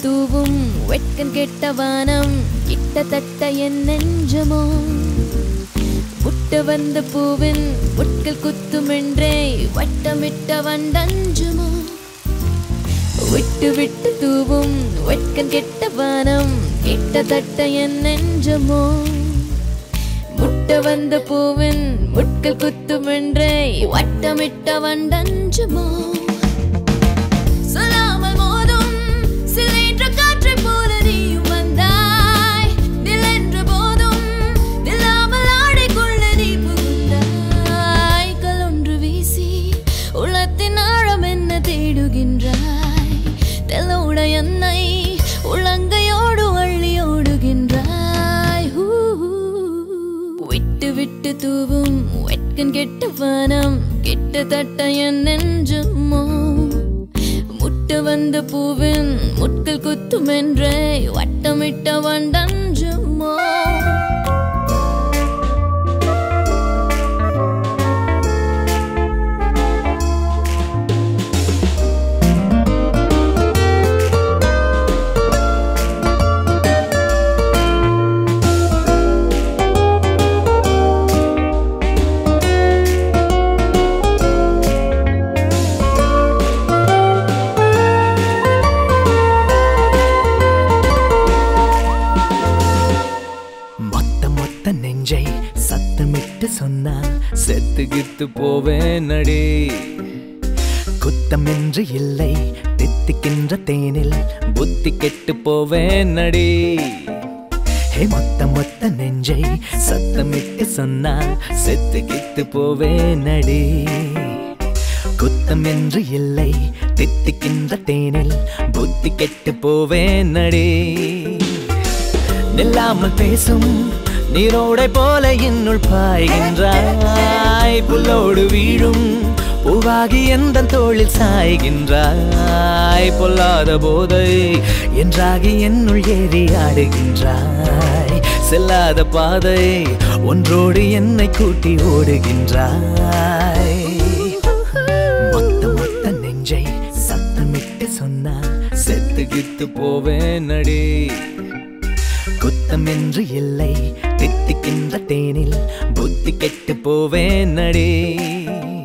தூவும் வெட்கம் கெட்ட வானம் கிட்டத்தட்ட என் நெஞ்சமோ முட்ட வந்த பூவின் முட்கள் குத்துமென்றே வட்டமிட்ட வண்டஞ்சுமோ விட்டு விட்டு தூவும் வெட்கம் கெட்ட வானம் கிட்டத்தட்ட என் நெஞ்சமோ முட்ட வந்த பூவின் முட்கள் குத்துமென்றே வட்டமிட்ட வண்டஞ்சுமோ சொல்லாமல் மோதும் சிலைன்ற காற்றைப் போல நீயும் வந்தாய். நிலென்ற போதும் நில்லாமல் ஆடைக்குள்ள நீ புகுந்தாய். கலொன்று வீசி உள்ளத்தின் ஆழம் என்ன தேடுகின்றாய் தெல்லோட என்னை உள்ளங்கையோடு அள்ளி ஓடுகின்றாய் ஹூ. விட்டு விட்டு தூவும் வெட்கன் கெட்ட வானம் கிட்டத்தட்ட என் நெஞ்சமோ முட்ட வந்த பூவின் முட்கள் குத்துமென்றே வட்டமிட்ட வண்டஞ்சுமோ மொத்த மொத்த நெஞ்சை சத்தமிட்டு சொன்னால் செத்துகித்து போவேன் அடி குத்தம் என்று இல்லை தித்திக்கின்ற தேனில் புத்தி கெட்டு போவேன் அடி ஹே மொத்த மொத்த நெஞ்சை சத்தமிட்டு சொன்னால் செத்துகித்து போவேன் அடி குத்தம் என்று இல்லை தித்திக்கின்ற தேனில் புத்தி கெட்டு போவேன் அடி நில்லாமல் பேசும் நீரோடை போல என்னுள் பாய்கின்றாய் புல்லோடு வீழும் பூவாகி எந்த தோளில் சாய்கின்றாய் பொல்லாத போதை என்றாகி என்னுள் ஏறி ஆடுகின்றாய் செல்லாத பாதை ஒன்றோடு என்னை கூட்டி ஓடுகின்றாய் மொத்த மொத்த நெஞ்சை சத்தமிட்டு சொன்னால் செத்துகித்து போவேன் அடி குத்தம் என்று இல்லை தித்திக்கின்ற தேனில் புத்தி கெட்டு போவேன் அடி